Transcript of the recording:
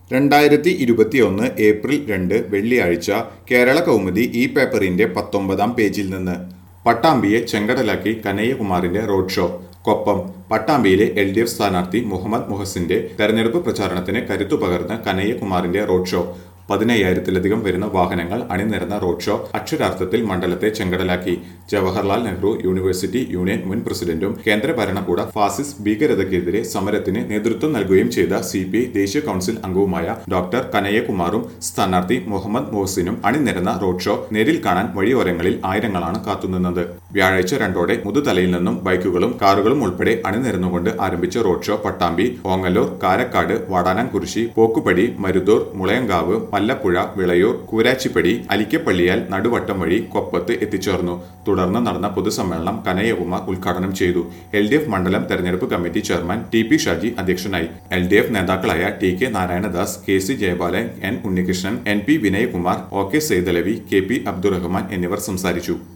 രണ്ടായിരത്തി ഇരുപത്തിയൊന്ന് ഏപ്രിൽ രണ്ട് വെള്ളിയാഴ്ച കേരള കൗമുദി ഈ പേപ്പറിന്റെ പത്തൊമ്പതാം പേജിൽ നിന്ന് പട്ടാമ്പിയെ ചെങ്കടലാക്കി കനയ്യകുമാറിന്റെ റോഡ് ഷോ കൊപ്പം പട്ടാമ്പിയിലെ എൽ ഡി എഫ് സ്ഥാനാർത്ഥി മുഹമ്മദ് മുഹസിന്റെ തെരഞ്ഞെടുപ്പ് പ്രചാരണത്തിന് കരുത്തു പകർന്ന് കനയ്യകുമാറിന്റെ റോഡ് ഷോ പതിനയ്യായിരത്തിലധികം വരുന്ന വാഹനങ്ങൾ അണിനിരന്ന റോഡ് ഷോ അക്ഷരാർത്ഥത്തിൽ മണ്ഡലത്തെ ചെങ്കടലാക്കി ജവഹർലാൽ നെഹ്റു യൂണിവേഴ്സിറ്റി യൂണിയൻ മുൻ പ്രസിഡന്റും കേന്ദ്ര ഭരണകൂട ഫാസിസ്റ്റ് ഭീകരതയ്ക്കെതിരെ സമരത്തിന് നേതൃത്വം നൽകുകയും ചെയ്ത സി പി ഐ ദേശീയ കൌൺസിൽ അംഗവുമായ ഡോക്ടർ കനയ്യകുമാറും സ്ഥാനാർത്ഥി മുഹമ്മദ് മോഹസിനും അണിനിരന്ന റോഡ് ഷോ നേരിൽ കാണാൻ വഴിയോരങ്ങളിൽ ആയിരങ്ങളാണ് കാത്തുനിന്നത് വ്യാഴാഴ്ച രണ്ടോടെ മുതുതലയിൽ നിന്നും ബൈക്കുകളും കാറുകളും ഉൾപ്പെടെ അണിനിരന്നുകൊണ്ട് ആരംഭിച്ച റോഡ് ഷോ പട്ടാമ്പി ഓങ്ങല്ലൂർ കാരക്കാട് വാടാനാംകുരിശി പോക്കുപടി മരുതൂർ മുളയങ്കാവ് പല്ലപ്പുഴ വിളയൂർ കൂരാച്ചിപ്പടി അലിക്കപ്പള്ളിയാൽ നടുവട്ടം വഴി കൊപ്പത്ത് എത്തിച്ചേർന്നു തുടർന്ന് നടന്ന പൊതുസമ്മേളനം കനയ്യകുമാർ ഉദ്ഘാടനം ചെയ്തു എൽ ഡി എഫ് മണ്ഡലം തെരഞ്ഞെടുപ്പ് committee chairman T P Shaji അധ്യക്ഷനായി എൽ ഡി എഫ് നേതാക്കളായ T K Narayanadas K C Jayapalan N Unnikrishnan N P Vinayakumar O K Saithalavi K P Abdurahman എന്നിവർ സംസാരിച്ചു